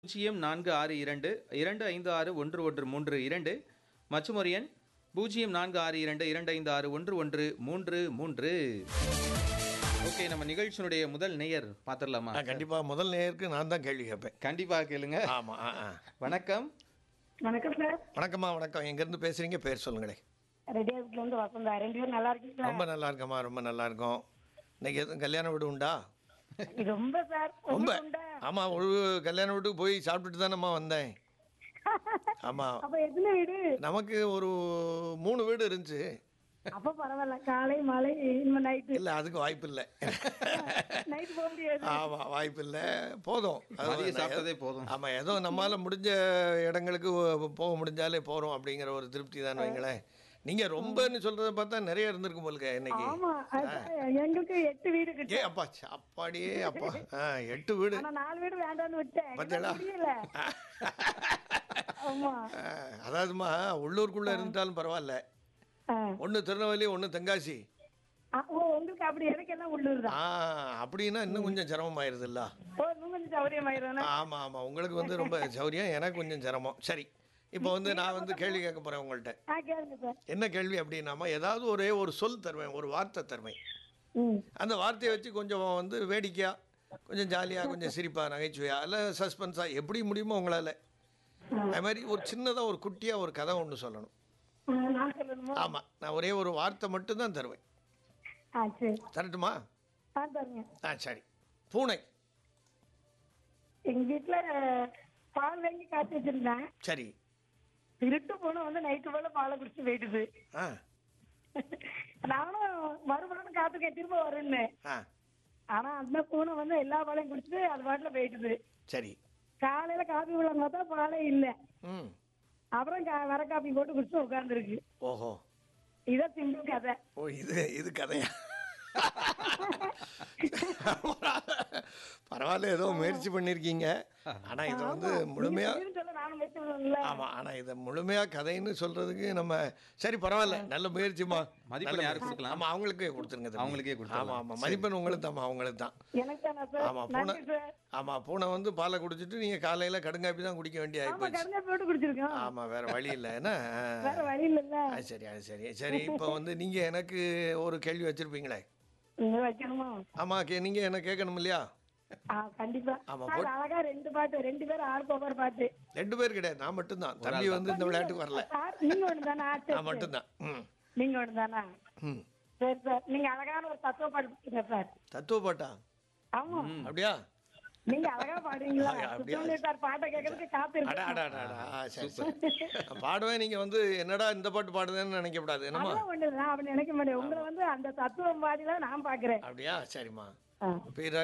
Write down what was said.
பூஜ்ஜியம் நான்கு ஆறு இரண்டு இரண்டு ஐந்து ஆறு ஒன்று ஒன்று மூன்று இரண்டு மற்றும் ஒரு எண் பூஜ்ஜியம் நான்கு ஆறு இரண்டு இரண்டு ஐந்து ஆறு ஒன்று ஒன்று மூன்று மூன்று ஓகே நம்ம நிகழ்ச்சியினுடைய முதல் நேயர் பார்த்துடலாமா ஆ, கண்டிப்பா முதல் நேயருக்கு நான் தான் கேள்வி கேட்பேன் கண்டிப்பாக கேளுங்க ஆமா ஆ, ஆ. வணக்கம் வணக்கம் சார் வணக்கம்மா வணக்கம் எங்க இருந்து பேசுறீங்க பேர் சொல்லுங்களேன் ரெடியாஸ்ல இருந்து வசந்தா ரெண்டு பேரும் நல்லா இருக்கீங்களா ரொம்ப நல்லா இருக்கம்மா ரொம்ப நல்லா இருக்கும் இன்னைக்கு எதுவும் கல்யாண வீடு உண்டா ரொம்ப சார் ரொம்ப உங்களுக்கு உண்டா ஆமா ஒரு கல்யாண வீட்டுக்கு போய் சாப்பிட்டுட்டு தானம்மா வந்தேன் ஆமா அப்ப எத்தனை வீடு நமக்கு ஒரு மூணு வீடு இருந்துச்சு அப்ப பரவாயில்ல காலை மாலை இனிமே நைட்டு இல்ல அதுக்கு வாய்ப்பு இல்லை நைட் போக முடியாது ஆமா வாய்ப்பு இல்லை போதும் அது மதியம் சாப்பிட்டதே போதும் ஆமா ஏதோ நம்மால முடிஞ்ச இடங்களுக்கு போக முடிஞ்சாலே போறோம் அப்படிங்கிற ஒரு திருப்தி தான் வைங்களேன் நீங்க ரொம்பன்னு சொல்றத பார்த்தா நிறைய இருந்திருக்கும் போலுக்க இன்னைக்கு ஆமா அது எங்களுக்கு எட்டு வீடு கிட்ட ஏ அப்பா சாப்பாடியே அப்பா ஆ, எட்டு வீடு ஆனா நாலு வீடு வேண்டாம்னு விட்டேன் பாத்தீங்களா? என்னால முடியல ஆமா ஆ, அதாவதுமா உள்ளூருக்குள்ள இருந்தாலும் பரவாயில்ல ஆ. ஒன்று திருநெல்வேலி ஒன்று தென்காசி ஆ, ஓ உங்களுக்கு அப்படி எனக்கு எல்லாம் உள்ளூர் தான் ஆ அப்படின்னா இன்னும் கொஞ்சம் சிரமமாயிருதுல்ல ஓ இன்னும் கொஞ்சம் சௌரியமாயிரும் ஆமா ஆமா உங்களுக்கு வந்து ரொம்ப சௌரியம் எனக்கு கொஞ்சம் சிரமம் சரி இப்போ வந்து நான் வந்து கேள்வி கேட்க போறேன் உங்கள்கிட்ட ஆ கேளுங்க சார் என்ன கேள்வி அப்படின்னாமா ஏதாவது ஒரே ஒரு சொல் தருவேன் ஒரு வார்த்தை தருவேன் ம் அந்த வார்த்தையை வச்சு கொஞ்சம் வந்து வேடிக்கையா கொஞ்சம் ஜாலியாக கொஞ்சம் சிரிப்பா நகைச்சுவையா இல்லை சஸ்பென்ஸாக எப்படி முடியுமோ உங்களால் அது மாதிரி ஒரு சின்னதாக ஒரு குட்டியாக ஒரு கதை ஒன்று சொல்லணும் ஆ, நான் சொல்லணுமா ஆமாம் நான் ஒரே ஒரு வார்த்தை மட்டும்தான் தருவேன் ஆ சரி தரட்டுமா ஆ தருங்க ஆ சரி பூனை எங்க வீட்டுல பால் வாங்கி காய்ச்சி வச்சிருந்தேன் சரி திருட்டு போன வந்து நைட்டு போல பாலை குடிச்சு போயிடுது ஆ நானும் மறுபடியும் காத்துக்கேன் திரும்ப வருன்னு ஆ ஆனா அந்த பூனை வந்து எல்லா பாலையும் குடிச்சிட்டு அது பாட்டுல போயிடுது சரி காலையில காபி விழாங்க பார்த்தா பாலே இல்ல ம் அப்புறம் கா- வர காப்பி போட்டு குடிச்சு உட்கார்ந்துருக்கு ஓஹோ இதான் சிம்பிள் கதை ஓ இது இது கதையா பரவாயில்ல ஏதோ முயற்சி பண்ணியிருக்கீங்க ஆனால் இதை வந்து முழுமையாக நீங்க சொல்ல நானும் வச்சுருந்தேன்ல ஆமா ஆனா இதை முழுமையா கதைன்னு சொல்றதுக்கு நம்ம சரி பரவாயில்ல நல்ல முயற்சிமா மதிப்பெண் நல்ல யாருக்கு முயற்சி. கொடுக்கலாம்? ஆமா அவங்களுக்கே கொடுத்துருங்க தம்பி. அவங்களுக்கே கொடுத்துடலாம். ஆமா ஆமா மதிப்பெண் உங்களுக்கு தான் அவங்களுக்கு தான் எனக்கு தானே சார் ஆமா பூனை நன்றி சார் ஆமா பூனை வந்து பாலை குடிச்சிட்டு நீங்க காலையில கடுங்காப்பி தான் குடிக்க வேண்டிய ஆமா ஆயிப்போச்சு கருங்கா போட்டு குடிச்சிருக்கோம் ஆமா வேற வழி இல்லை என்ன வேற வழி இல்லைல்ல அது சரி அது சரி சரி இப்போ வந்து நீங்க எனக்கு ஒரு கேள்வி வச்சிருப்பீங்களே நீங்க வைக்கணுமா ஆமா கே- நீங்க என்ன கேட்கணும் இல்லையா ஆ கண்டிப்பா ஆமா, சார், அழகா ரெண்டு பாட்டு ரெண்டு பேரும் ஆளுக்கு ஒவ்வொரு பாட்டு ரெண்டு பேர் கிடையாது நான் மட்டும்தான் தம்பி வந்து இந்த விளையாட்டுக்கு வரல சார் நீங்க ஒண்ணு தானே நான் மட்டும்தான் ம் நீங்க ஒண்ணு தானா ம் சரி சார் நீங்க அழகான ஒரு தத்துவ பாட்டு பாடுங்க சார் தத்துவ பாட்டா ஆமா அப்படியா நீங்க அழகா பாடுவீங்களா அப்படியா? சுப்பிரமணிய சார் பாட்டை கேட்கறதுக்கு காத்து அடா அடா அடா, அடா ஆ, சரி சரி பாடுவேன் நீங்க வந்து என்னடா இந்த பாட்டு பாடுதுன்னு நினைக்கக்கூடாது என்னம்மா அதெல்லாம் ஒண்ணு நான் அப்படி நினைக்க மாட்டேன் உங்களை வந்து அந்த தத்துவம் பாடிலாம் நான் பாக்குறேன் அப்படியா சரிம்மா ஆ. இப்போ